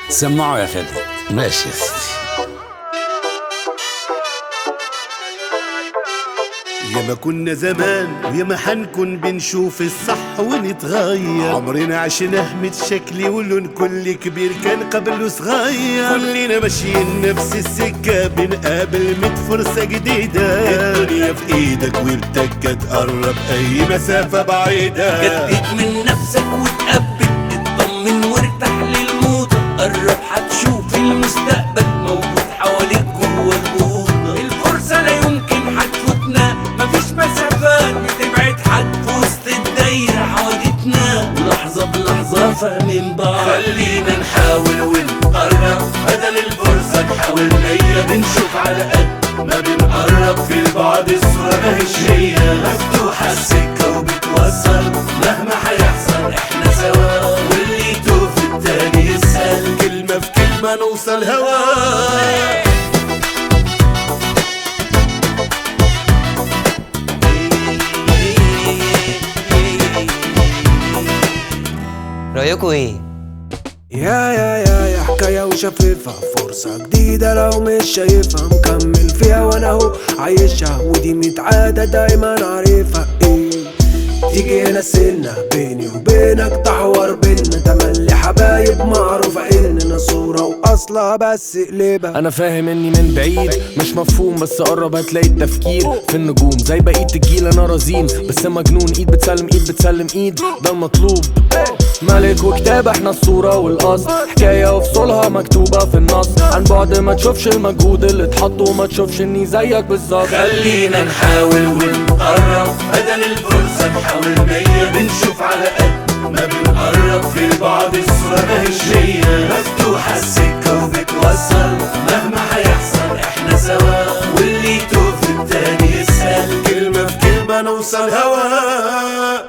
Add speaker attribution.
Speaker 1: سمعوا يا خالد
Speaker 2: ماشي يا سيدي
Speaker 3: ياما كنا زمان وياما حنكون بنشوف الصح ونتغير عمرنا عشناه متشكلي ولون كل كبير كان قبله صغير كلنا ماشيين نفس السكة بنقابل ميت فرصة جديدة الدنيا في ايدك وبتك تقرب اي مسافة بعيدة
Speaker 4: جدد من نفسك وتقبل اطمن وارتاح للموت قرب هتشوف المستقبل موجود حواليك جوه الأوضة الفرصة لا يمكن هتفوتنا مفيش مسافات بتبعد حد في وسط الدايرة حوادتنا ولحظة بلحظة فاهمين بعض خلينا نحاول ونقرب بدل الفرصة نحاول مية بنشوف على قد ما بنقرب في البعد الصورة ماهيش هي مفتوحة السكة وبتوصل مهما هيحصل احنا سوا واللي يتوه في التاني يسأل
Speaker 3: كلمة في كلمة نوصل هوا
Speaker 5: رأيكوا ايه؟
Speaker 6: يا يا يا يا حكاية وشفيفة فرصة جديدة لو مش شايفها مكمل فيها وانا اهو عايشها ودي متعادة دايما عارفها ايه تيجي هنا سنة بيني وبينك تحور بينا تملي حبايب معروفة اننا صورة واصلها بس قلبها
Speaker 7: انا فاهم اني من بعيد مش مفهوم بس قرب هتلاقي التفكير في النجوم زي بقية الجيل انا رزين بس مجنون ايد بتسلم ايد بتسلم ايد ده المطلوب ملك وكتاب احنا الصورة والاصل حكاية وفصولها مكتوبة في النص عن بعد ما تشوفش المجهود اللي اتحط وما تشوفش اني زيك بالظبط
Speaker 4: خلينا نحاول ونقرب بدل الفرصة نحاول مية بنشوف على قد ما بنقرب في البعض الصورة ماهيش هي مفتوحة السكة وبتوصل مهما هيحصل احنا سوا واللي يتوه في التاني يسأل
Speaker 3: كلمة في كلمة نوصل هوا